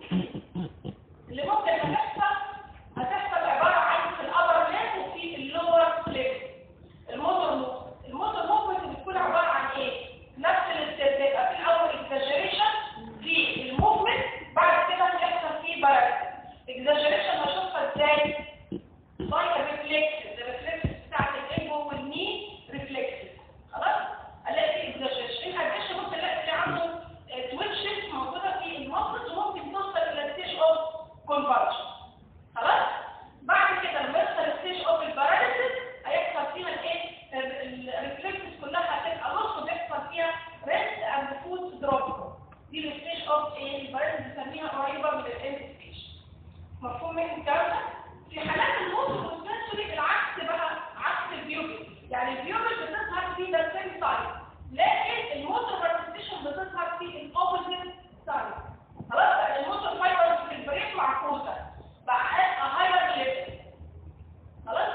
اللي ممكن هتحصل هتحصل عباره عن في الابر ليف وفي اللور ليف الموتور موفمنت الموتور موفمنت بتكون عباره عن ايه نفس الاستيب يبقى في الاول اكزاجريشن في الموفمنت بعد كده بيحصل فيه باراليس اكزاجريشن بشوفها ازاي باي ريفلكسز الريفلكسز بتاعت الايجو والني ريفلكسز خلاص الاقي في اكزاجريشن الهدش ممكن الاقي في عنده تويتشز موجوده في المصل وممكن توصل الى ستيج اوف كونفرجن خلاص بعد كده لما يحصل ستيج اوف الباراليسيس هيحصل فيها الايه الريفلكسز كلها هتبقى نص وبيحصل فيها ريست اند فود دروب دي الستيج اوف ايه الباراليسيس بنسميها قريبه من الاند ستيج مفهوم من الكلام ده في حالات الموت والسنسوري العكس بقى عكس البيوبل يعني البيوبل بتظهر في ذا سيم سايد لكن الموتور مانيفستيشن بتظهر في الاوبوزيت سايد خلاص لان الموتور فايبرز في البريك معكوسه بقى هاير ليفل خلاص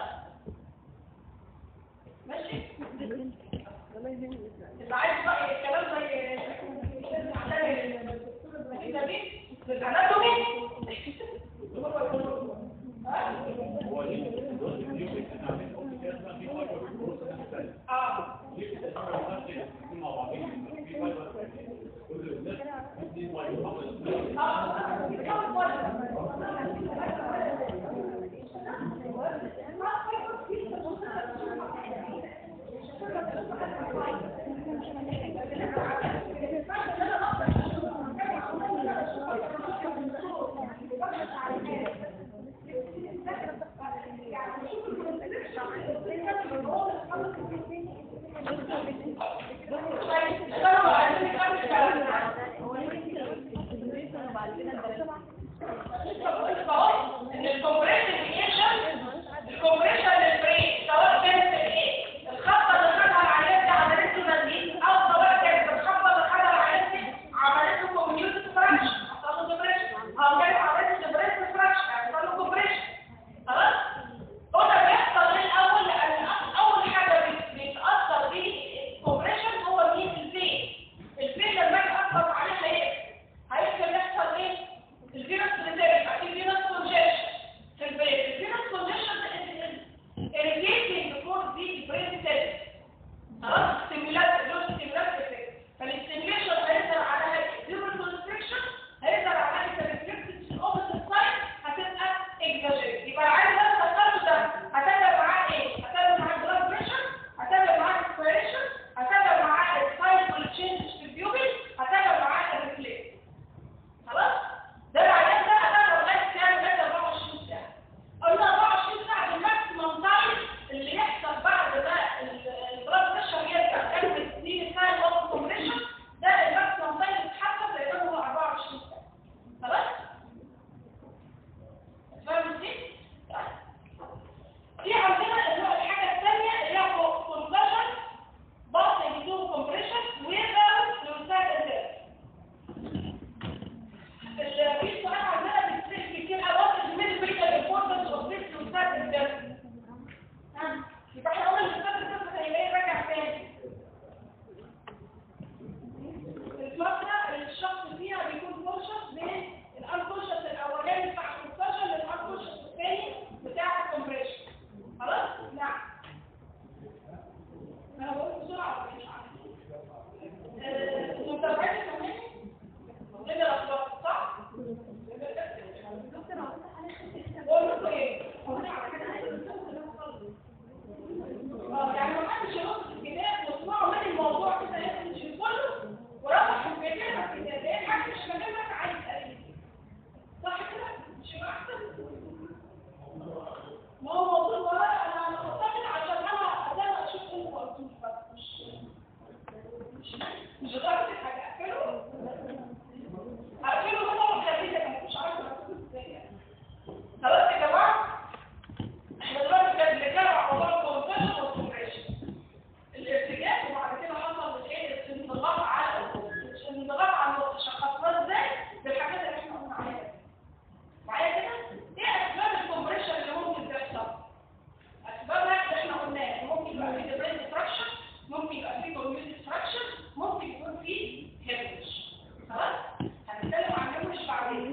ماشي اللي عايز بقى الكلام زي الاناتومي اه ان الكومبريشن رياكشن الكومبريشن للبرين سواء كانت الايه الخطه اللي خدها العيان دي عملت له نزيف او سواء كانت الخطه اللي خدها العيان دي عملت له كوميوت فراكشن حصل له ديبريشن او كانت عملت له ديبريشن فراكشن حصل له كومبريشن خلاص هنا بيحصل ايه الاول لان اول حاجه بت- بيتاثر بيه الكومبريشن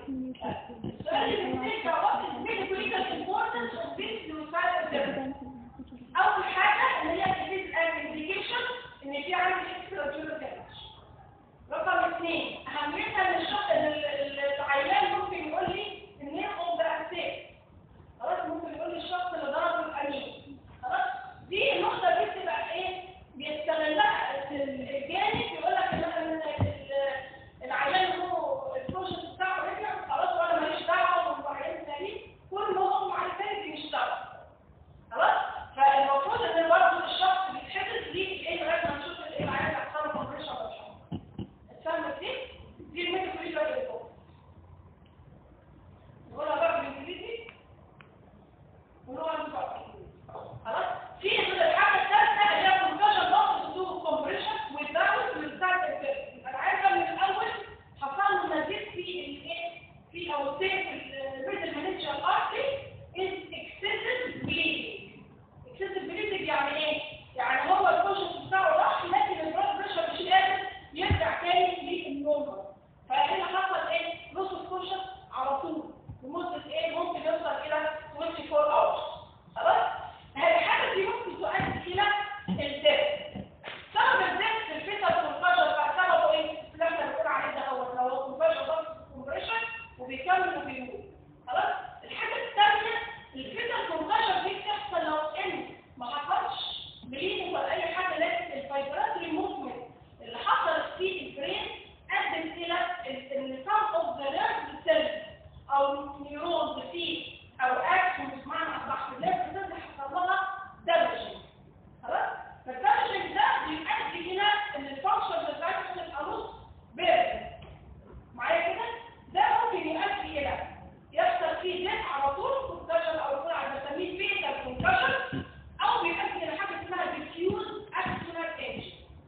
السؤال اللي بيتكلم what is medical importance of this suicidal death اول حاجه اللي هي disease and indication ان في عندي extraocular damage رقم اثنين اهميتها ان الشخص ان ال- ال- العيان ممكن يقول لي النيم اوف ذا اسيت خلاص ممكن يقول لي الشخص اللي ضربه الامين خلاص دي النقطه دي بتبقى ايه بيستغلها الجانب يقول لك ان إن ال- العيان هو البروجكت بتاعه رجع خلاص وانا ماليش دعوه بالعيان التاني كل ما هو مع التاني بيشتغل خلاص فالمفروض ان برضه الشخص بيتحدث ليه ايه لغايه ما نشوف ايه العيان هيحصل له كومبريشن ولا مش السهم دي دي الميتافيزيكال انفو نقولها بقى بالانجليزي ونقولها بالعربي خلاص في الحاجه الثالثه اللي هي كونكشن ضغط تو كومبريشن ويزاوت ويزاوت انا عايزه من الاول حصل له نزيف في الايه في او في الميدل منيتشر ارتري از اكسسيف بليدنج اكسسيف بليدنج يعني ايه؟ يعني هو البوشن بتاعه راح لكن البلاد بريشر مش قادر يرجع تاني للنورمال فهنا حصل ايه؟ نص البوشن على طول لمده ايه؟ ممكن يوصل الى 24 hours خلاص؟ هذه الحاجه دي ممكن تؤدي الى الدم سبب الدم في الفيتال كونفرجن بقى سببه ايه؟ اللي احنا بنقول عليه ده هو لو هو كونفرجن ضغط كومبريشن وبيكمل وبيموت خلاص؟ الحاجه الثانيه الفيتال كونفرجن دي بتحصل لو ان ما حصلش بليدنج ولا اي حاجه لكن الفايبراتوري موفمنت اللي حصلت في البرين ادت الى ان some of the nerve cells او نيورونز في او اكشنز معنى اصح النيرف سيلز حصل لها دامجنج خلاص فالدامجنج ده بيؤدي الى ان الفانكشن بتاعتها تبقى نص بيرد معايا كده ده ممكن يؤدي الى يحصل فيه ديت على طول كونكشن او يكون على بسميه فيتال كونكشن او بيؤدي الى حاجه اسمها ديفيوز اكشنال انجن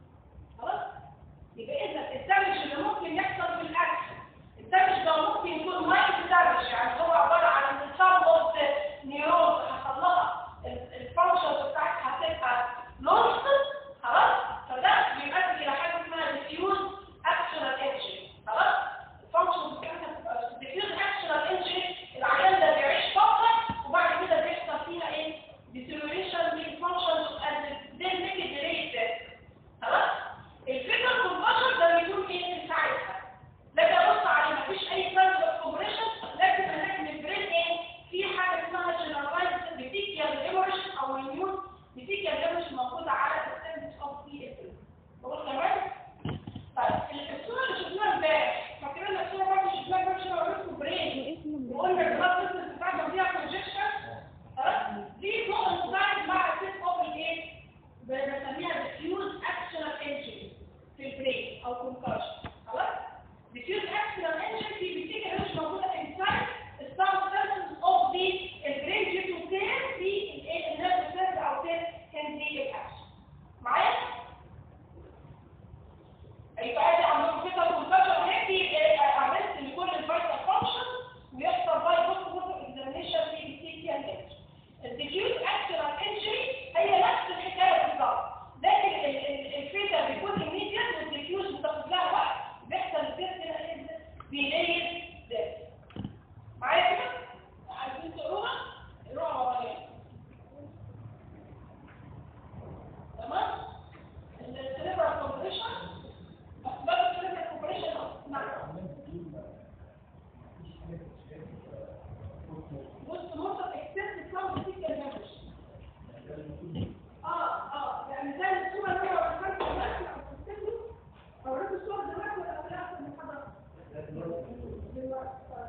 خلاص يبقى اذا الدمج اللي ممكن يحصل في الاكشن الدمج ده ممكن يكون مايند دمج يعني هو عباره عن انتصاب اوف نيورونز حصل لها الفانكشن بتاعتها هتبقى لوست خلاص فده بيؤدي الى حاجه اسمها ديفيوز اكشنال انجن خلاص الفانكشن بتاعتها بتبقى ديفيوز اكشنال انجن العيان ده بيعيش فتره وبعد كده بيحصل فيها ايه deterioration للفانكشن and then make it delayed خلاص الفكره كونفرجن ده بيكون ايه في ساعتها لكن ابص عليه مفيش اي ساينز اوف كومبريشن لكن هنلاقي ان البرين ايه في حاجه اسمها جنرالايز بيتيكيال هيموريج او ميون بيتيكيال هيموريج موجوده على السيرفيس اوف سي اف واضح تمام طيب الصوره اللي شفناها امبارح فاكرين الصوره برضه شفناها امبارح عشان اوريكم لكم برين وقلنا البلاد بريشر بتاعتها فيها بروجيكشن خلاص دي نقطه مساعد مع السيت اوف الايه بنسميها diffuse actional injury في البرين او concussion خلاص diffuse actional injury دي بتيجي مش موجوده inside some cells of the brain due to tear في الايه النيرف سيلز او tear in the action معايا يبقى ادي عندهم كده concussion هيدي عملت لكل الفيتال فانكشن ويحصل باي بوست بوست اكزامينشن في السيكيال نيرف الديفيوز اكشنال انجري هي نفس الحكايه بالظبط لكن ال- ال- الفيتا بيكون immediate والديفيوز بتاخد لها وقت بيحصل الديت ديليد ديت معايا كده؟ عايزين تقروها؟ اقروها ورايا تمام؟ السيريبرال كومبريشن اسباب السيريبرال كومبريشن نعم بص نقطة اكسس كلاود سيكل ميموري اه اه يعني زي الصورة اللي انا وريتها لكم دلوقتي لو تفتكروا اوريكم الصورة دلوقتي ولا في الاخر من حضرتك؟ دلوقتي طيب.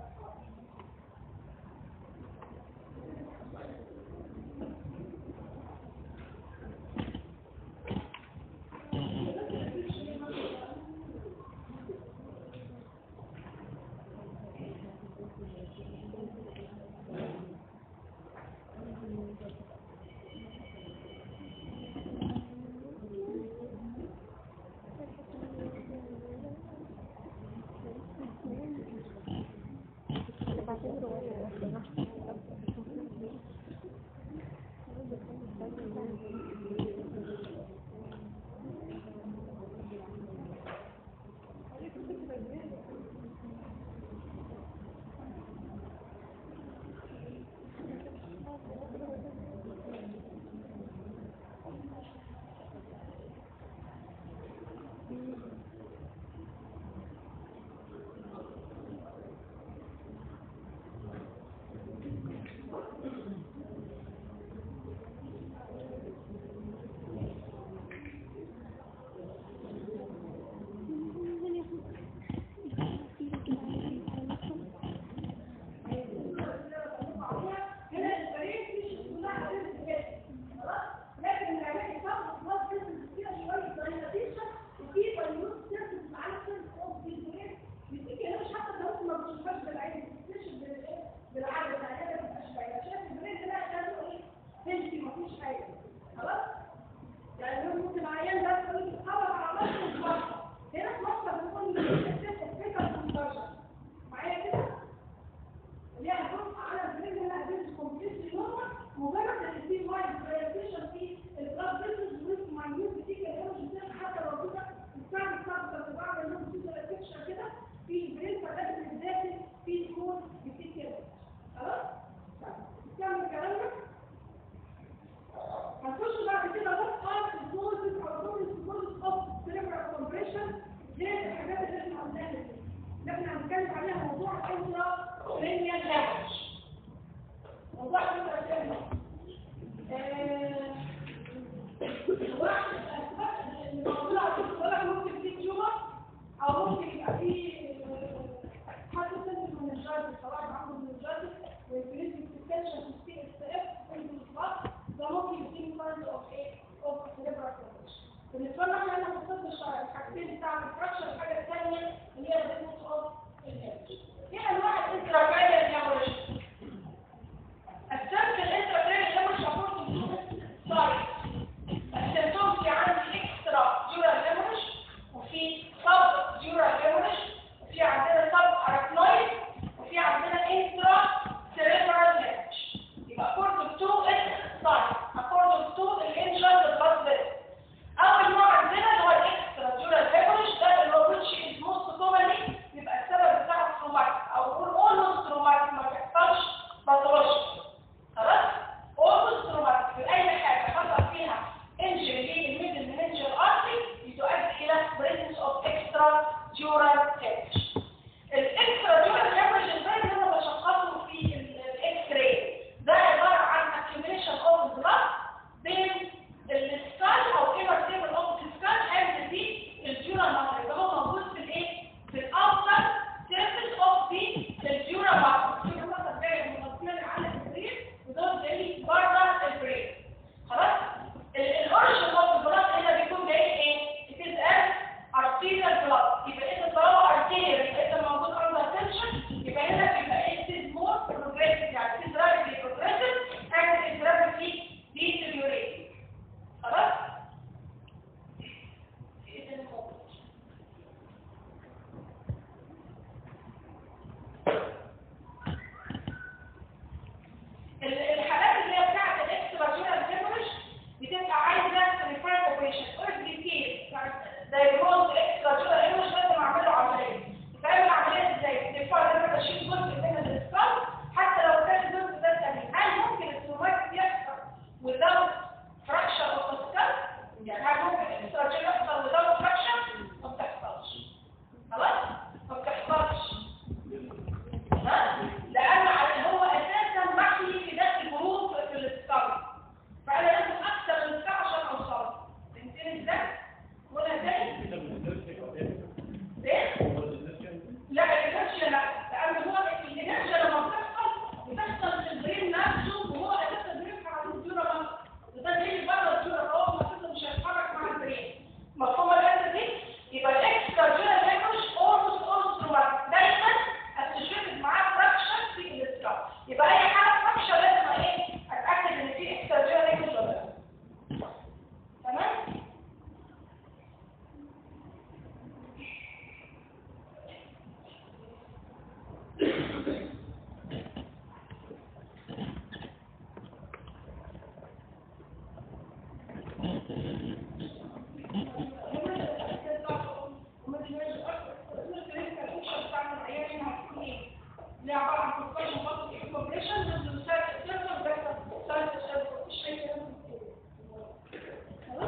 عباره عن كومبريشن برضه في كومبريشن ضد سايت سيرفر بس سايت سيرفر مش اي كلام خلاص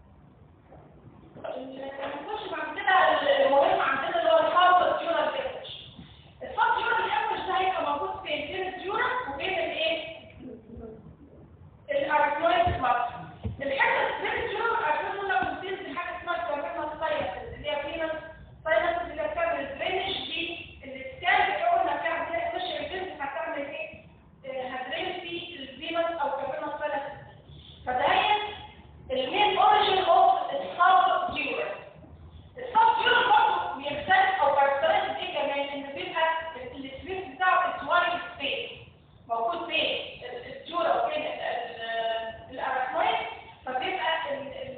نخش بعد كده المهم عندنا اللي هو الفاضل تيورال ديفش الفاضل تيورال ديفش ده هيبقى موجود فين بين التيورال وبين الايه الاركنويد مارك الحته بين التيورال والاركنويد لما بتنزل حاجه اسمها كاربينال ساينس اللي هي فينس ساينس اللي هي بتعمل درينج دي الاسكان بتقولنا بتعمل ايه مش الفينس هتعمل ايه آه، هتدرين في الفينس او كاربينال ساينس فده المين اوريجين اوف السب تيورال السب تيورال برضه بيختلف او كاركترستيك ايه كمان ان بيبقى السبيس بتاعه اتوايد سبيس موجود بين التيورال وبين الاراكنويد فبيبقى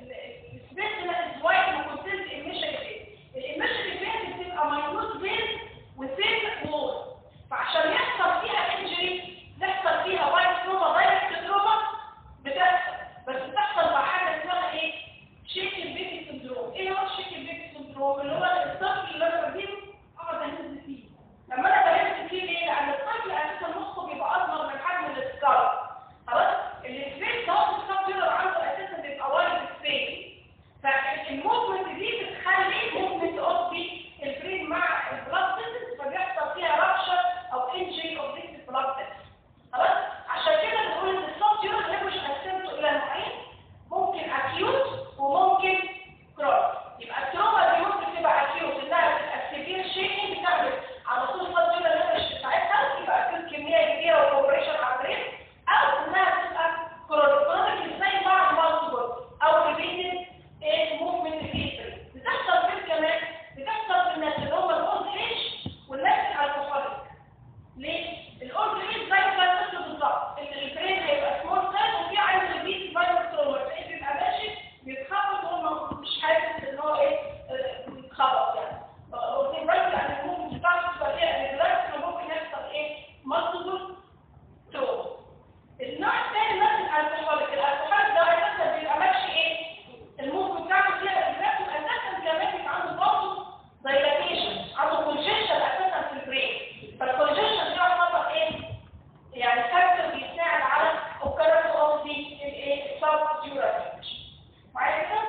السبيس ده اتوايد وكونتنت ايميشن بين الايميشن بين بتبقى ماينوت بين وثين وول فعشان يحصل فيها انجري يحصل فيها وايت تروما دايركت تروما بتحصل بس بتحصل مع حاجه اسمها ايه شيكن بيبي سندروم ايه هو الشيكن بيبي سندروم اللي هو الطفل اللي انا بجيبه اقعد اهز فيه لما انا بهز فيه ليه لان الطفل اساسا مخه بيبقى اصغر من حجم السكار خلاص السبيس ده هو السكار عنده اساسا بيبقى وايد سبيس فالموفمنت دي بتخلي موفمنت اوف البرين مع البلاد سيلز فبيحصل فيها رابشر او انجري اوف ذيس بلاد سيلز خلاص عشان كده بنقول ان السوفت وير ليفرج قسمته الى نوعين ممكن اكيوت وممكن كرونيك يبقى التروما دي ممكن تبقى اكيوت انها تبقى سيفير شيكينج بتعمل على طول السوفت وير ليفرج بتاعتها يبقى اكيوت كميه كبيره وكوبريشن على البرين او انها تبقى كرونيك كرونيك ازاي بعد مالتيبل او ريبيتد موفمنت هيستوري بتحصل فين كمان بتحصل في الناس اللي هم الاولد ايج والناس الالكوهوليك ليه؟ الاولد ايج زي ما قلت بالظبط ان البرين هيبقى سمول سيل وفي عايز ريبيت فايروس تروما تلاقيه بيبقى ماشي بيتخبط وهو مش حاسس ان هو ايه آه، بيتخبط يعني واخدين بالك لان الممكن بتاعته تبقى فيها ريجولار ممكن يحصل ايه؟ مالتيبل تروما النوع الثاني الناس الالكوهوليك الالكوهوليك ده اساسا بيبقى ماشي ايه؟ الموف بتاعته فيها ريجولار اساسا كمان بيبقى عنده برضه دايلاتيشن عنده كونجيشن اساسا في البرين فالكونجيشن ده يعتبر ايه؟ يعني فاكتور بيساعد على occurrence of the الايه subdural معايا كده؟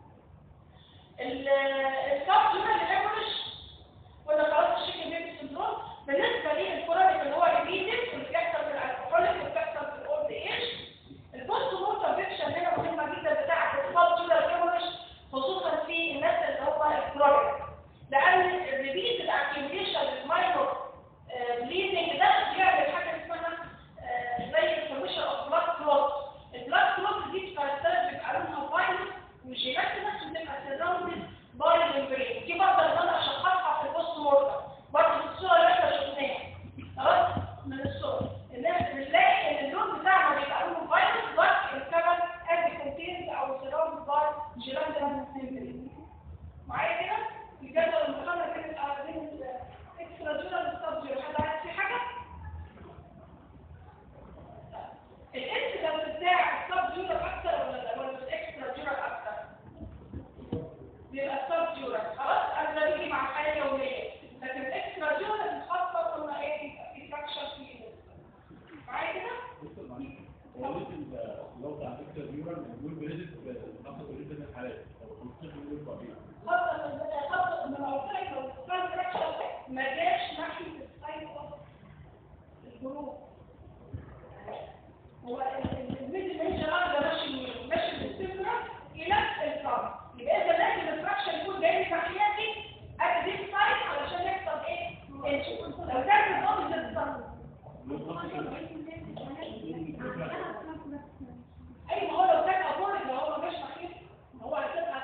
السبديورال هيموريج ولا خلاص الشيكن بيبي سندروم بالنسبه للكرونيك اللي هو ريبيتد واللي بيحصل في الالكحوليك واللي بيحصل في الاولد ايج البوست مورتم فيكشن هنا مهمه جدا بتاعه السبديورال هيموريج خصوصا في الناس اللي هم الكرونيك لان الريبيت الاكيوميشن الماينور بليدنج ده بيعمل حاجه اسمها آه، زي الفورميشن اوف بلاد كلوت البلاد كلوت دي بتختلف بيبقى لونها فايلوت والجينات نفسها بتبقى سراوندد باي الممبرين دي برضه اللي انا اشخصها في البوست مورتم برضه في الصوره اللي احنا شفناها خلاص من الصور الناس بنلاقي ان اللون بتاعنا بيبقى لونه فايلوت بس الكبد ادي كونتينز او سراوند باي جيران ممبرين معايا كده الجدول المقارنه كانت بين الاكسترا جورال والسبجورال حد عارف في حاجه الانسيدنت بتاع السبجورال اكتر ولا لا ولا الاكسترا جورال اكتر بيبقى السبجورال خلاص انا ده بيجي مع الحياه اليوميه لكن الاكسترا جورال بتخطط قلنا ايه يبقى في فراكشر فيه معايا كده هو لو بتاع فيكتور نيورال بنقول بنسبة 95% من الحالات او 15% من الطبيعي خطط خطط من العقائد لو السبجورال فراكشر ما جاش ناحيه السايد اوف الجروب هو الميدل ميجر ده ماشي يمين ماشي بالسفرة إلى الفرد يبقى إذا لازم الفراكشن يكون جاي ناحيتي at this side علشان يحصل إيه؟ انشي لو كان بالضبط ده الصف أي ما هو لو كان أبورك لو هو ما جاش ناحيتي ما هو هتبقى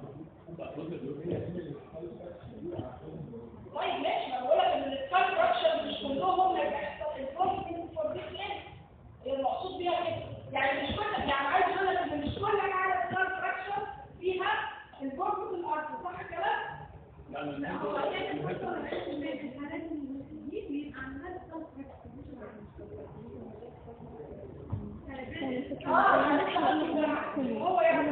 طيب ماشي ما بقول لك ان السكال فراكشن مش كلهم اللي بيحصل البروسيس فور ذيس لين المقصود بيها كده يعني مش كل يعني عايز اقول لك ان مش كل حاجه السكال فراكشن فيها البروسيس الارض صح الكلام؟ لا هو اه هو يعني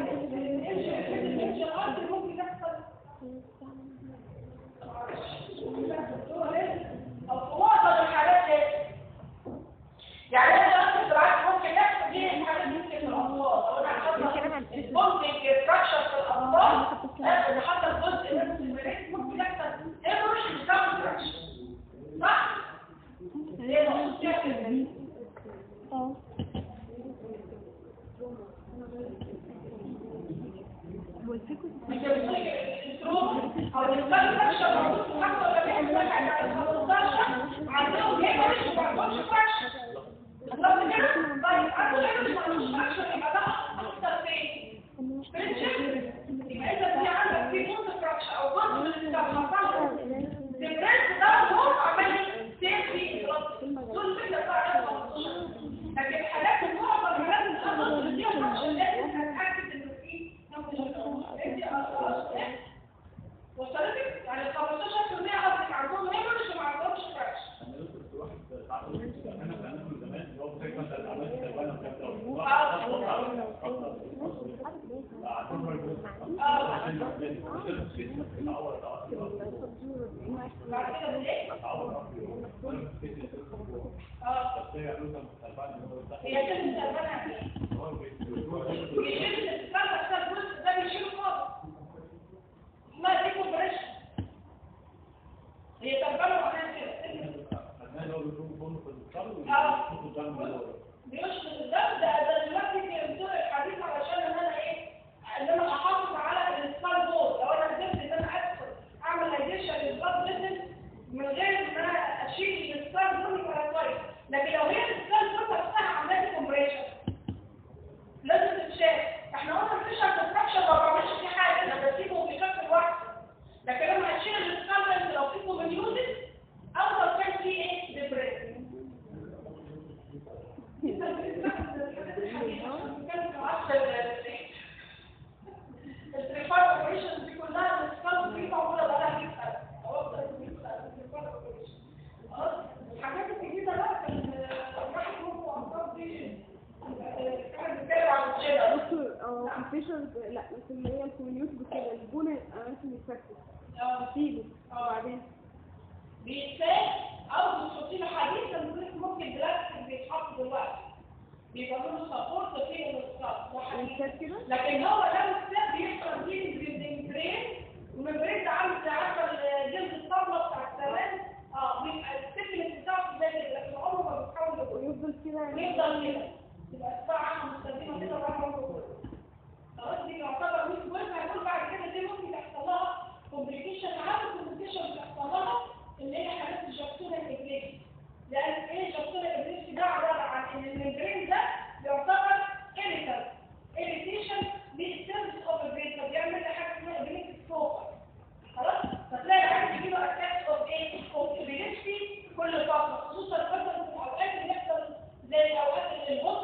الارض ممكن يحصل او في معظم الحالات اه مش بتقول الستروم او البلد فراكشر موجود في حاجه ولا في حاجه على 15 عندهم هيموريج وما عندهمش فراكشر بالظبط كده طيب عنده هيموريج ما عندوش فراكشر يبقى ده اكتر فين؟ في الجسم يبقى اذا في عندك في جزء فراكشر او جزء من الستار البريد ده هو عمال يسير في الرد دول الفكره بتاع 15 لكن الحالات المعظم الحالات الأخرى اللي فيها فراكشر لازم هتأكد انه في وصلتك يعني ال 15% قصدك عندهم هيموريج وما عندهمش فراكشر انا لسه كنت واحد تعرف انا كان من زمان اللي هو زي مثلا عملت تربانه وكده بعد كده بالايه؟ اه هي كده مستقبلها ايه؟ بيشيل الاستقبال نفسها الجزء ده بيشيله خالص اسمها ديكومبريشن هي تربانه وعملها كده بيشفط الدم ده ده دلوقتي في طرق الحديث علشان ان انا ايه ان انا احافظ على السكال بول لو انا قدرت ان انا ادخل اعمل اديشن للبلاد فيسل من غير ان انا اشيل السكال بول يبقى كويس لكن لو هي السكال بول نفسها عامله كومبريشن لازم تتشال احنا قلنا مفيش هتستكشف ما بعملش فيه حاجه انا بسيبه بشكل واحد لكن لما هتشيل السكال بول لو في كومنيوزس افضل كان فيه ايه ديبريشن الريفاير اوبريشن دي كلها الاسكال دي معموله بقى 100 سنه او اكتر من 100 سنه الريفاير اوبريشن خلاص الحاجات الجديده بقى كان الواحد ممكن امراض دي كانت بتتكلم عن الجينر دكتور اه الفيشر لا في اللي هي الكوميونيوت بكده البون اماكن يتفكك بسيبه وبعدين بيتساب او بتحطي له حديد تنظيف ممكن بلاستيك بيتحط دلوقتي بيبقى له سبورت فيه الاسكال وحديد يتساب كده لكن هو لو الساب بيحصل فيه الممبرين والممبرين ده عامل زي عارفه الجلد الصبله بتاع السواد اه بيبقى السكنس بتاعته زي كده لكن عمره ما بيتحول لبول ويفضل كده ويفضل كده تبقى الساعه احنا مستخدمه كده بقى عمره خلاص دي تعتبر مش كويسه هنقول بعد كده دي ممكن يحصل لها كومبليكيشن عارف الكومبليكيشن بتحصل لها اللي هي حالات الجاكسون الابليكي لان ايه الجاكسون الابليكي ده عباره عن ان الممبرين ده يعتبر كيميكال اريتيشن بالسيرفيس اوف البرين فبيعمل حاجه اسمها ابليكي فوكس خلاص فتلاقي العيال بيجي له اتاكس اوف ايه اوف ابليكي كل فتره خصوصا مثلا في الاوقات اللي بيحصل زي الاوقات اللي البطء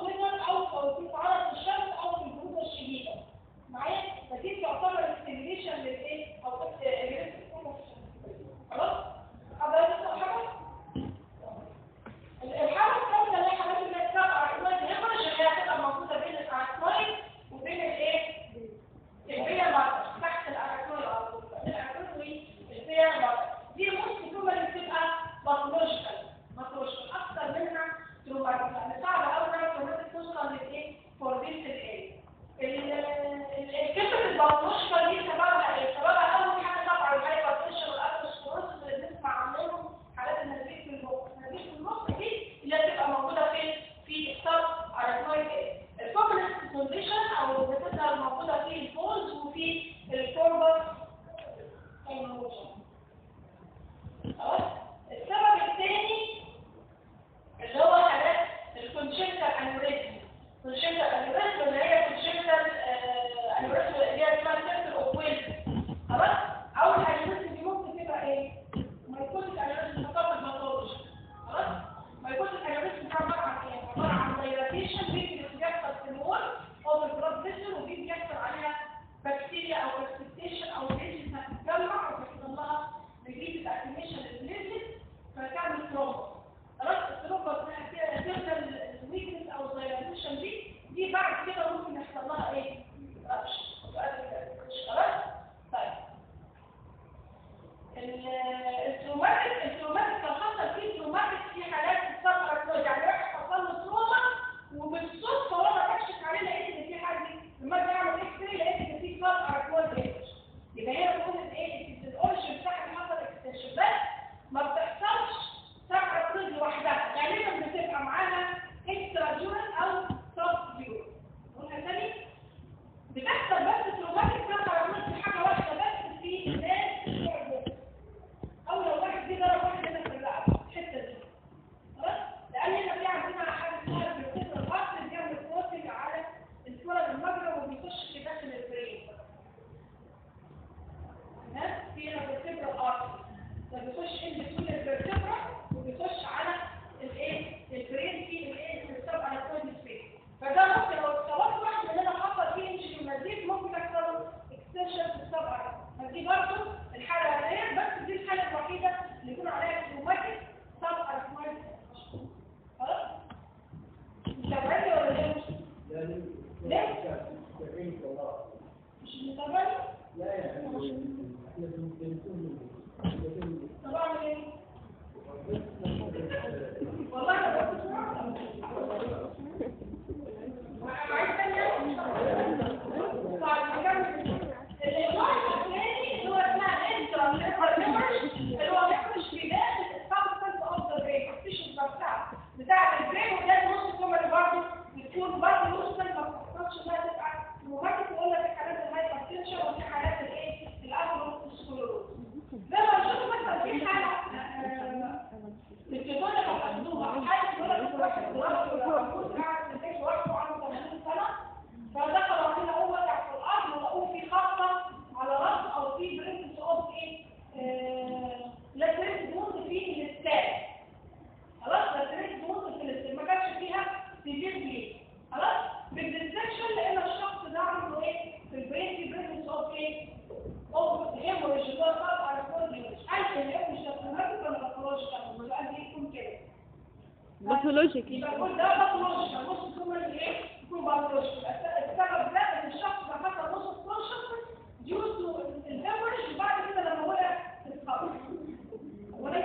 باثولوجيكال يبقى كل ده باثولوجي نص التومر ايه يكون باثولوجي السبب ده ان الشخص ده حصل نص كونشس ديو تو الهيموريج وبعد كده لما وقع اتخبط وليس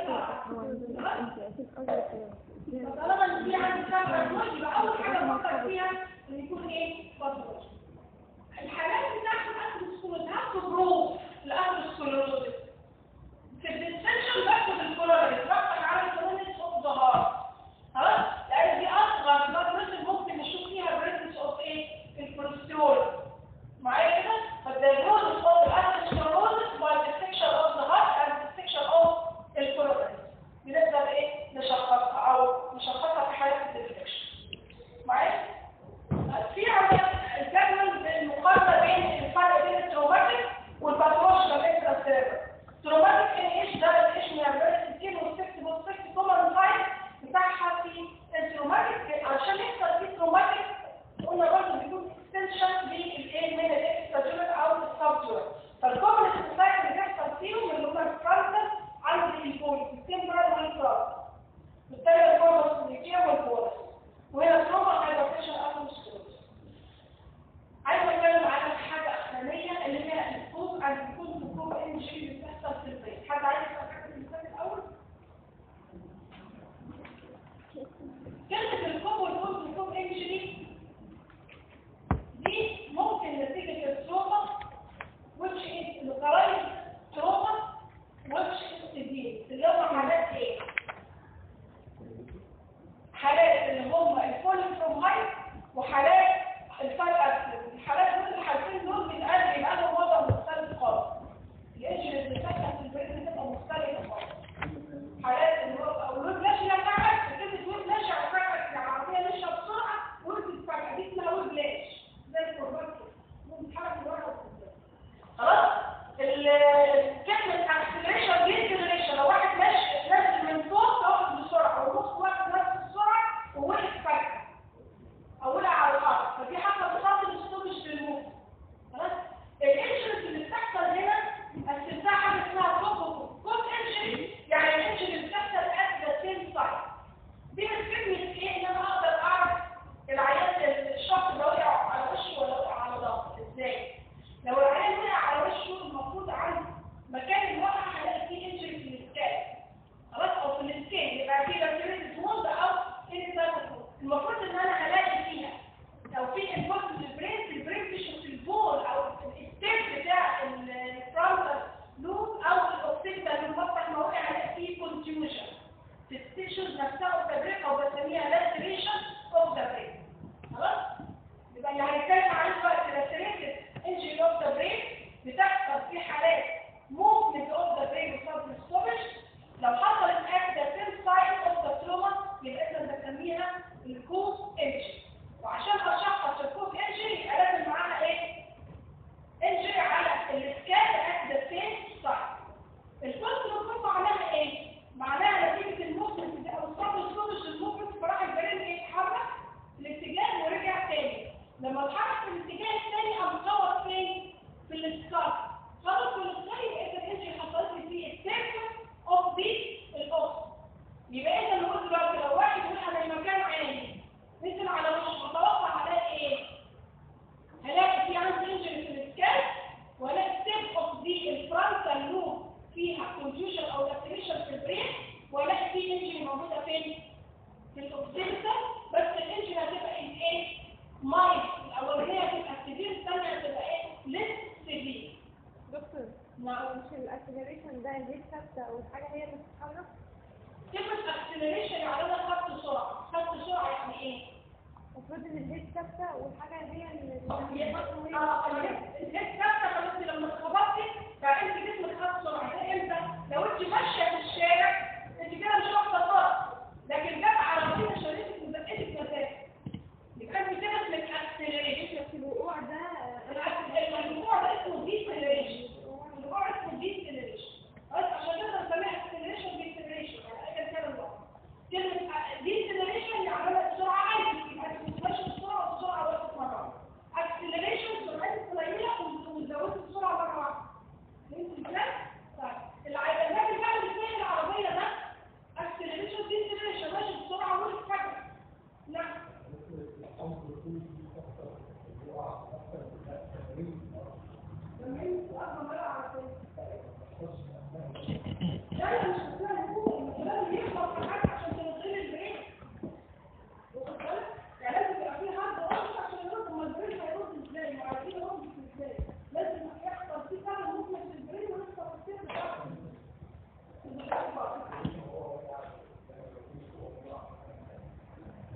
طالما ان في عندي سبب باثولوجي يبقى اول حاجه افكر فيها ان يكون ايه باثولوجي الحالات بتاعت الاثروسكلوز هاخد بروف الاثروسكلوز في الديسبشن باخد الكولوريز بفتح على الكولوريز اوف ذا هارت خلاص لان دي اصغر بلاد بريشر ممكن نشوف فيها بريسنس اوف ايه الكوليسترول معايا كده فالدايجنوز اوف الاثروسكلوز باي ديسكشن اوف ذا هارت اند ديسكشن اوف الكولوريز بنقدر ايه نشخصها او نشخصها في حالات الديسكشن معايا في عمليات الجدول المقارنه بين الفرق بين التروماتيك والباثولوجيكال اكسترا تروماتيك ان ايش ده ايش من البريد 60 و60 و60 كومن تايب بتاعها في التروماتيك عشان يحصل في تروماتيك قلنا برضه بيكون اكستنشن للايه من الاكستراجولار او السبجولار فالكومن تايب اللي بيحصل فيهم اللي هم الفرونتال عند البول التمبرال والكراس بالتالي الكوربس والنيكيا والبولس وهنا تروما هايبرتيشن اثروسكلوز عايزه اتكلم على حاجه اخرانيه اللي هي الكوب عند الكوب الكوب انجري اللي بتحصل في البيت حد عايز يسال حاجه في المثال الاول كلمه الكوب والكوب الكوب انجري دي ممكن نتيجه التروما which is القرايب تروما which is disease اللي هم حالات ايه حالات اللي هم الفوليفرومايد وحالات الفايت الحالات دول الحالتين دول بيتقال يبقى لهم وضع مختلف خالص الاجل اللي ساكنه في البيت بتبقى مختلفه خالص حالات الولود ماشيه فقط بتبقى ولود ماشيه فقط العربيه ماشيه بسرعه ولد فجاه دي اسمها ولد لاش زي الكوربات كده ممكن تتحرك من ورا وقدام خلاص كلمه اكسلريشن دي اكسلريشن لو واحد ماشي نازل من فوق تاخد بسرعه ونص واحد نازل بسرعه ووقف فجاه اولها على الارض فدي حصل خط الستوبج للموت خلاص الانشرنس اللي بتحصل هنا استمتاع حاجه اسمها كوب كوب انشري يعني الانشري اللي بتحصل at the same time دي بتفيدني في ايه ان انا اقدر اعرف العيان الشخص ده وقع على وشه ولا وقع على ظهره ازاي لو العيان وقع على وشه المفروض عند مكان الوقع هلاقي فيه انشري في السكان خلاص او في السكين يبقى فيه بكتيريا ووند او انترنت المفروض ان انا هلاقي فيها لو في انفوكس البرين في البرين تيشو في البول او الستيب بتاع الفرونتال لوب او الاوكسيدال اللي مفتح ما وقع هلاقي فيه كونتيوجن في التيشوز نفسها اوف ذا برين او بسميها لاتريشن اوف ذا برين خلاص يبقى اللي هنتكلم عليه دلوقتي لاتريتد انجري اوف ذا برين بتحصل في حالات موفمنت اوف ذا برين بسبب الستوبج لو حصلت at the same site of the trauma يبقى احنا بنسميها الكوز انجري وعشان اشخص الكوز انجري يبقى لازم معاها ايه؟ انجري على السكان at the same site الكوز بتكون معناها ايه؟ معناها نتيجة الموفمنت ده او الصوت الصوت الموفمنت فراح البرين ايه يتحرك في الاتجاه ورجع تاني لما اتحرك في الاتجاه الثاني قام صور فين؟ في السكار صور في السكار يبقى اذا الانجري حصلت لي فيه السيرفس اوف دي الاوف يبقى اذا نقول دلوقتي لو واحد وقع من مكان عالي نزل على وشه متوقع هلاقي ايه؟ هلاقي في عندي انجري في السكال وهلاقي ستيب اوف دي الفرونتال لوب فيها كونفيوجن او لاتريشن في البرين وهلاقي في انجري موجوده فين؟ في الاوكسيدال بس الانجري هتبقى ايه؟ مايل الاولانيه هتبقى سيفير الثانيه هتبقى ايه؟ ليس سيفير دكتور نعم مش الاكسلريشن ده الهيد ثابته او الحاجه هي اللي بتتحرك كلمة acceleration يعني أنا خدت سرعة، خدت سرعة يعني إيه؟ المفروض ان الهيد ثابته والحاجه هي اللي اه الهيد ثابتة فأنت لما اتخبطتي فأنت جسمك خد سرعة، ده إمتى؟ لو أنت ماشية في الشارع أنت كده مش واخدة خط، لكن جت عربية شريطة وزقتك مسافة. يبقى أنت كده اسمك acceleration. الوقوع ده الموضوع ده اسمه deceleration. الموضوع اسمه deceleration. بس عشان كده بنسميها acceleration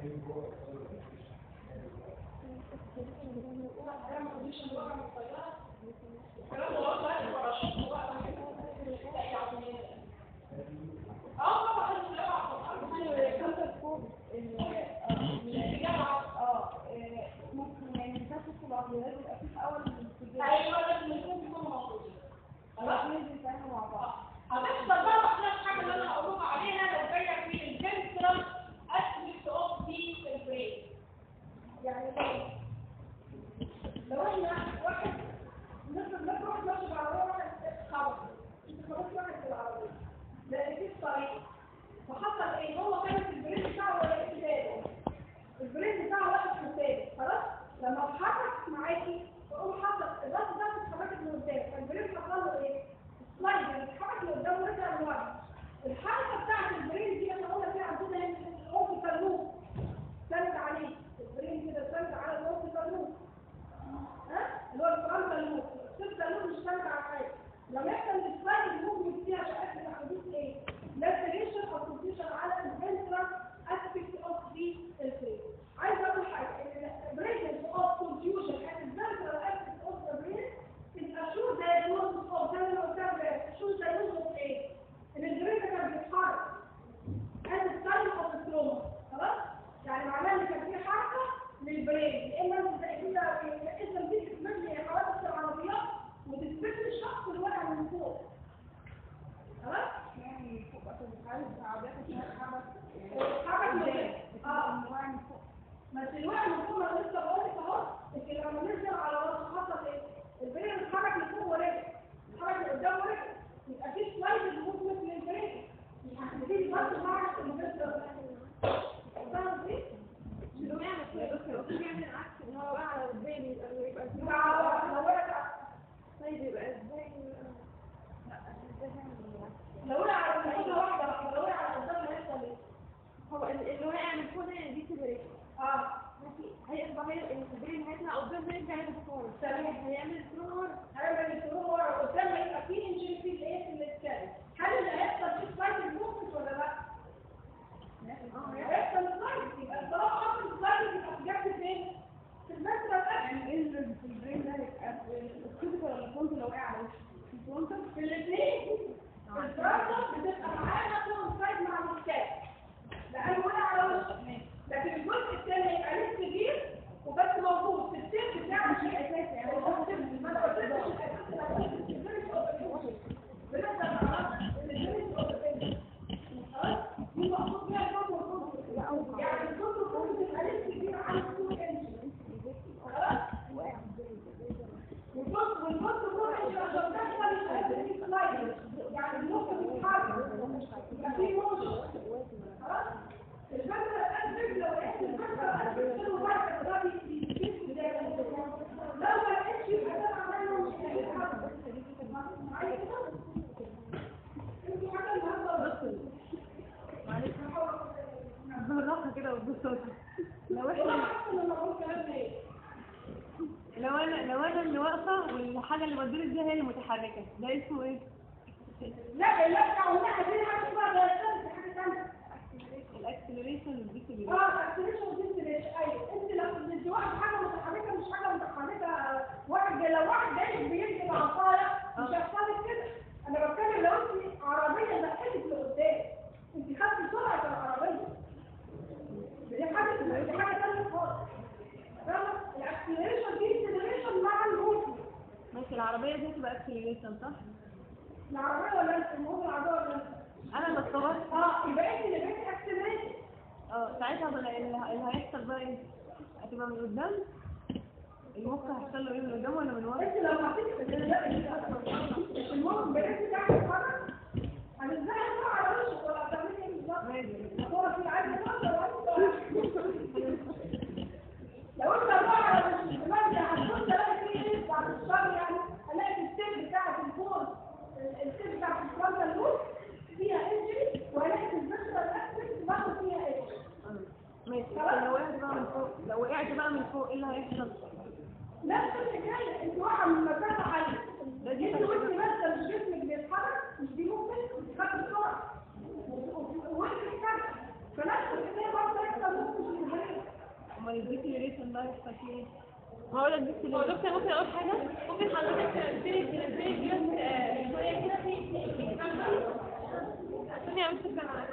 الكلام ده والله الفراشات لا يعني اه طبعا خمسة فوق ال- الجامعة اه آه، ممكن يعني مش هتدخل العقليات يبقى في اول الانفجار ايوه لازم يكون يكونوا موجودين خلاص الاثنين بيتعاملوا مع بعض هتحصل بقى واحدة الحاجة اللي انا هقول لكم عليها لو جاية في الفنترال اسبكت اوف دي البرين يعني لو احنا واحد نفرض نفرض واحد ماشي بالعربية واحد خبط انت خبطت واحد في العربية لقيتيه في طريق فحصل ايه هو كان في البريد بتاعه ولا ايه البريد بتاعه واقف قدامي خلاص لما اتحرك معاكي تقوم حصل الراس ده اتحركت لقدام فالبريد حصل له ايه؟ سلايد يعني اتحرك لقدام ورجع لورا الحركه بتاعت البريد دي احنا قلنا فيها عندنا هنا القرص كالنوم سند عليه البرين كده سند على القرص كالنوم ها اللي هو الفرنسا اللوم السلسله اللوم مش سند على حاجه لما يحصل السلايد الموفمنت فيها شكل تحديث ايه؟ لاستيشن او بوزيشن على الفنترال اسبيكت اوف دي الفريم عايز اقول حاجه ان البريزنس اوف كونفيوجن at the central aspect of the brain is a sure diagnosis of زي ما قلت لك sure diagnosis of ايه؟ ان البرين ده كان بيتحرك as a sign of the trauma خلاص؟ يعني معناه ان كان في حركه للبرين يا اما انت زي كده اسم دي تسمعني حوادث العربيات وتثبت الشخص اللي واقع من فوق خلاص؟ يعني فوق بس الحارس العربيات مش هتتحرك اتحرك ليه؟ اه بس الوقت من فوق ما لسه بقول لك اهو لكن لما نرجع على راسه حصل ايه؟ البرين اتحرك لفوق ورجع اتحرك لقدام ورجع يبقى في سلايد موفمنت للبرين مش هتبتدي بس مع المجسر فاهم ازاي؟ لو يعمل كده بس لو كان يعمل العكس ان هو بقى على قدام يبقى يبقى يبقى على لو ورقه طيب يبقى ازاي لو وقع على نقطة واحدة لو وقع على قدام هيحصل ايه؟ هو اللي وقع من فوق ده دي سيبريشن اه هيطلع هي السيبرين هيطلع قدام هيرجع يبقى فوق تمام هيعمل ثرور هيعمل ثرور ورا قدام هيبقى في انجري في الايه في السكان هل اللي هيحصل في سلايد الموفمنت ولا لا؟ اه هيحصل سلايد يبقى طالما حصل سلايد يبقى في جنب فين؟ في المسرح يعني ايه اللي في البرين ده هيبقى الكتب ولا الفونت لو وقع على وشه؟ في الاثنين الفرنسا بتبقى معانا كل سلايد مع المسكات لانه وقع على وشه لكن الجزء الثاني هيبقى لسه كبير وبس موجود في السير بتاعه مش اساسي يعني هو السير ما انا قلت لك مش اساسي بنبدا نعرف ان الجنس اوبريشن خلاص دي مقصود بيها الجزء والجزء يعني الجزء والجزء بيبقى لسه كبير عن الجزء الثاني خلاص والجزء والجزء والجزء عشان تحصل يبقى في سلايد يعني النص بيتحرك يبقى في موشن خلاص الفكرة الأسفل لو لقيت الفكرة الأسفل كله واحد ده بيكتب زي ما قلت لو ما لقيتش يبقى ده عملنا مش هيتحرك معايا كده؟ انتوا حاجة النهارده بصوا معلش بالراحة كده وتبصوا لو احنا حاسة ان انا بقول كلام ايه؟ لو انا لو انا اللي واقفه والحاجه اللي بدرس دي هي اللي متحركه ده اسمه ايه لا لا لا ولا عايزين حاجة بقى ده حاجة ثانية الاكسلريشن دي كبيره اه اكتيفيشن ديسبريشن ايوه انت لو انت واحد حاجه متحركه مش حاجه متحركه واحد جاي لو واحد جاي بيجري مع الطايره مش هيحصل لك كده انا بتكلم لو انت عربيه زقتك لقدام انت خدت سرعه العربيه دي حاجه دي حاجه ثانيه خالص فاهمه الاكسلريشن دي ديسبريشن مع الموت ماشي العربيه دي تبقى اكسلريشن صح العربيه ولا انت الموت العربيه ولا انت انا بتصورت اه يبقى انت اللي بقيت اكسلريشن اه ساعتها بقى اللي اللي هيحصل بقى ايه هتبقى من قدام المخ هيحصل له ايه من قدام ولا من ورا انت لو حطيت المهم بقيت بتاعك الحركه هتزاي بقى على وشك ولا هتعملي ايه بالظبط؟ ماشي هو في عايزه تقدر لو انت بقى على وشك دلوقتي هتبص تلاقي في ايه بعد الشر يعني الاقي في السيل بتاعت الفول السيل بتاعت الفرونتا اللوز فيها انجري وهلاقي في البشره الاسفل برضه فيها انجري ماشي لو وقعت بقى من فوق لو وقعت بقى من فوق ايه اللي هيحصل نفس الحكايه انت واقعه من مسافه عاليه ده دي انت وانت ماسكه مش جسمك بيتحرك مش بيموفمنت خدت السرعه وانت بتتكلم فنفس الحكايه برضه يحصل ممكن في الحاجات ده يحصل فيه ايه؟ هقول لك بس هو دكتور ممكن اقول حاجه ممكن حضرتك تنزلي تنزلي ديت آه، شويه كده في في عشان يعمل فكره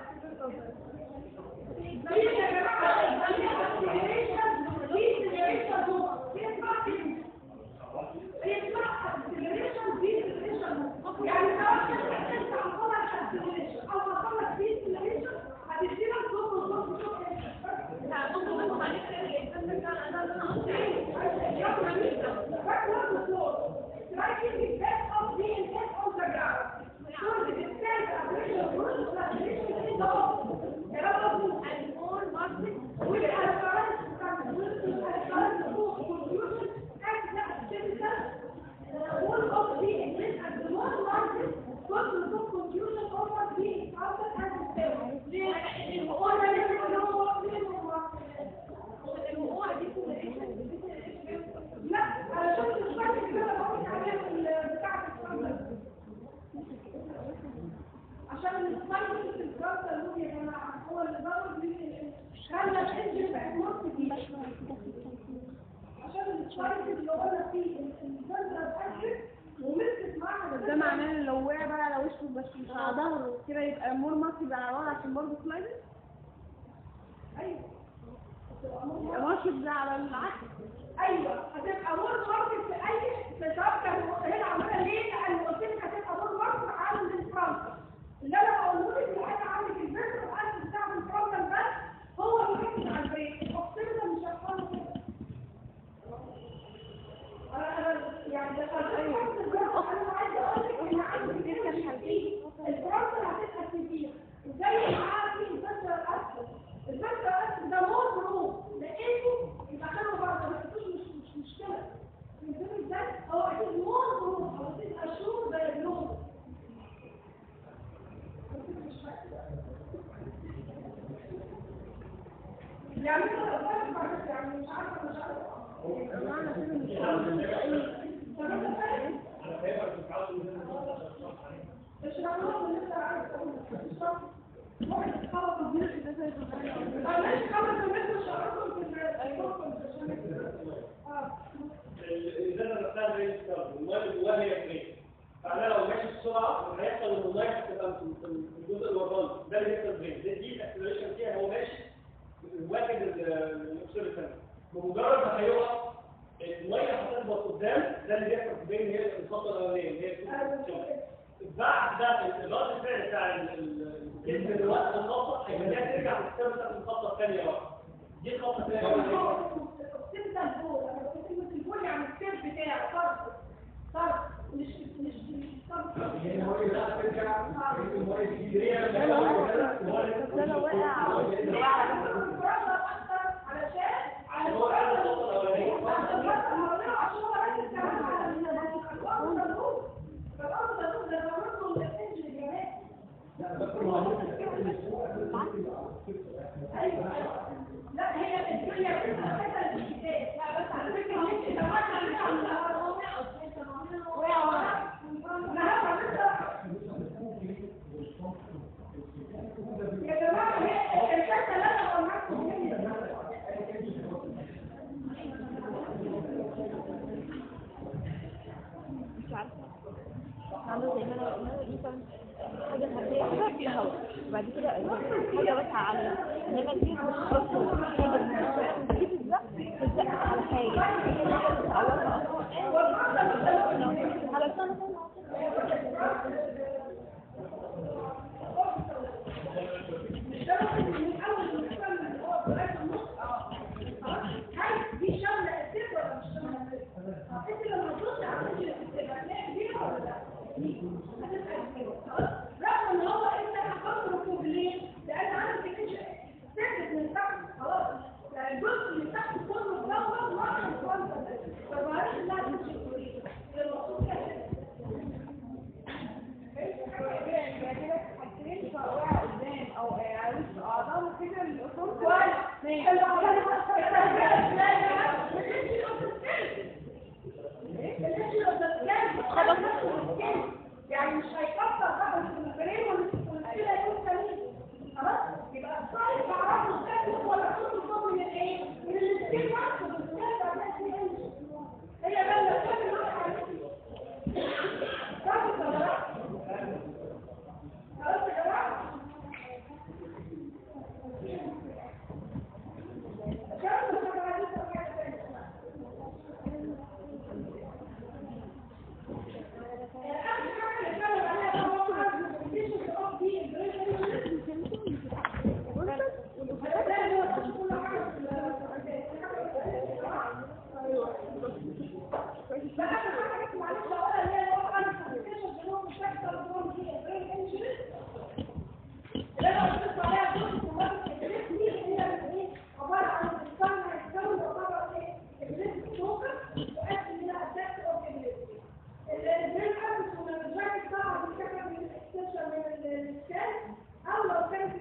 لا انا شفت شويه كده بقول عليها بتاعت الصندوق عشان الصيد في الدراسة اللي يا جماعة هو اللي ضرب لي خلى الانجل بقت نص دي عشان الصيد اللي قلنا فيه الجزرة اتأكد ومسكت معاها ده معناه ان لو وقع بقى على وشه بس مش على ظهره كده يبقى مور ماسك يبقى على ورا عشان برضه سلايدر ايوه يبقى ماسك ده على العكس ايوه هتبقى مور ماركت في اي في شبكه هنا عماله ليه؟ لان قلت لك هتبقى مور ماركت عند الفرنسا اللي انا بقوله لك اللي انا عندك البيت الاسد بتاع الفرنسا بس هو اللي بيحكي على البيت التفصيل ده مش هتفهم كده انا انا يعني ده ايوه انا عايزه اقول لك ان عندك الفرنسا هتبقى كتير زي ما معاها في البشر الاسد البشر الاسد ده مور مروب لقيته يبقى خلوا بعض ما تبقوش مش مش مشكله فهمتني ازاي؟ هو اكيد مور مروب او تبقى شهور زي النوم يعني انت لو فاهم معلش يعني مش عارفه مش عارفه طب انت فاهم؟ انا خايف في الحاله اشرح لهم اللي انت عايز تقوله اشرح واحد اتخبط البيت ده زي ما ماشي خمس الناس مش هعرفهم في البيت اه الازازه نفسها زي السكر والميه اللي جواها هي فريش فانا لو ماشي بسرعه هيحصل ان الميه هتبقى في في الجزء الوراني ده اللي بيحصل بريك دي دي الاكسلريشن فيها هو ماشي واخد الاكسلريشن بمجرد ما هيقع الميه هتخبط قدام ده اللي بيحصل في بين هي الخطوه الاولانيه اللي هي السكر. بعد ده الرد الفعل بتاع ال- ال- الجسم دلوقتي الخطه هيخليها ترجع للسبب بتاعت الخطه الثانيه بقى دي الخطه الثانيه السيب ده الفول انا قلت كلمه الفول يعني السيب بتاعه فرد فرد مش مش مش فرد ده لو وقع علشان عشان هو عامل الخطه الاولانيه لا هي هي اساسا الكتاب لا بس على فكره مش لو انا وقع يا جماعه هي الحته اللي انا قلتها مش عارفه عامله زي ما انا قلنا مثلا حاجه خفيفه كده فيها هواء وبعد كده حاجه واسعه عاليه انما دي مش خاصه حاجه دي بتزق بتزق على حاجه على سنه من اول ما نستنى اللي هو لغايه النص اه خلاص هل دي شامله السيف ولا مش شامله السيف؟ اه انت لما تبص على السيف السيف هتلاقي كبيره ولا لا؟ هتبقى كبيره خلاص رغم ان هو انت هتخرج ليه؟ لان عندك السيف من تحت خلاص يعني الجزء اللي تحت كله مدور واحد خالص فبعرفش انها تمشي كويس المقصود كده كويس حلو الشوارع اللي هي الواقع الكوميونيكيشن بينهم مش هيحصل بينهم دي برين انجريز اللي انا قلت عليها جزء من مادة الجريس دي اللي هي ايه عبارة عن الانسان هيتكون يعتبر ايه الجريس شوكر وقت من اتاك اوف الجريس البرين ابس والرجاج طبعا بيتكتب من الاكستنشن من السكان او لو كانت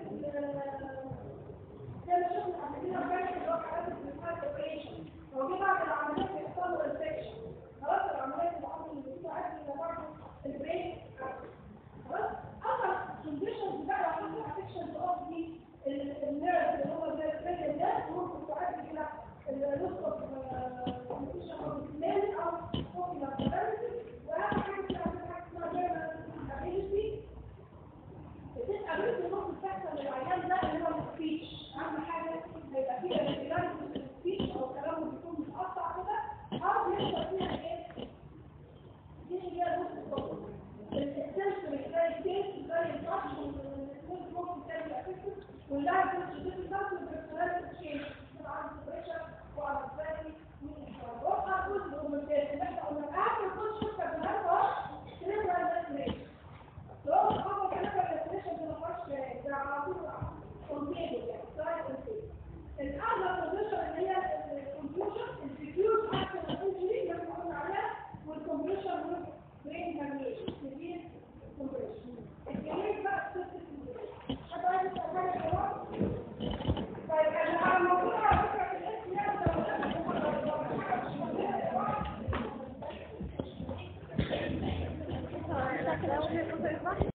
زي ما شفنا قبل كده كانت اللي هو حالات الانسان اوبريشن هو جه بعد العمليات بيحصل له انفكشن خلاص العمليات اللي عملوا اللي بتاعت اللي برضه البرين خلاص اصلا conditions بقى لو حصل affections of the النيرف اللي هو زي البرين الناس ممكن تؤدي الى اللوس اوف condition of smell او ocular paralysis واهم حاجه في حاجه اسمها journal ability بتبقى بنت ممكن تحصل للعيان ده اللي هو السبيتش اهم حاجه هيبقى فيها irregularity في السبيتش او كلامه بيكون متقطع كده او بيحصل فيها ايه دي هي نص السنسوري زي الكيس زي التاتش والسنس ممكن تعمل افكت واللاعب مش بتبقى والبرسوناليتي تشينج طبعا بريشر وعلى الثاني وقع جزء من الكيس احنا قلنا اخر كل شركه بنعرفها سيريبرال ديسميشن لو خبر كده الديسميشن ما فيهاش ده على طول كونتينيو يعني سايد كونتينيو الاعلى بوزيشن اللي هي الكونفيوجن الديفيوز اكشن انجري اللي احنا قلنا عليها والكومبريشن والبرين هاميشن كتير كومبريشن الجميل بقى السيستم حد عايز يسال حاجه يا جماعه طيب انا المفروض على فكره في الاسم يعني لو شكل أول حاجة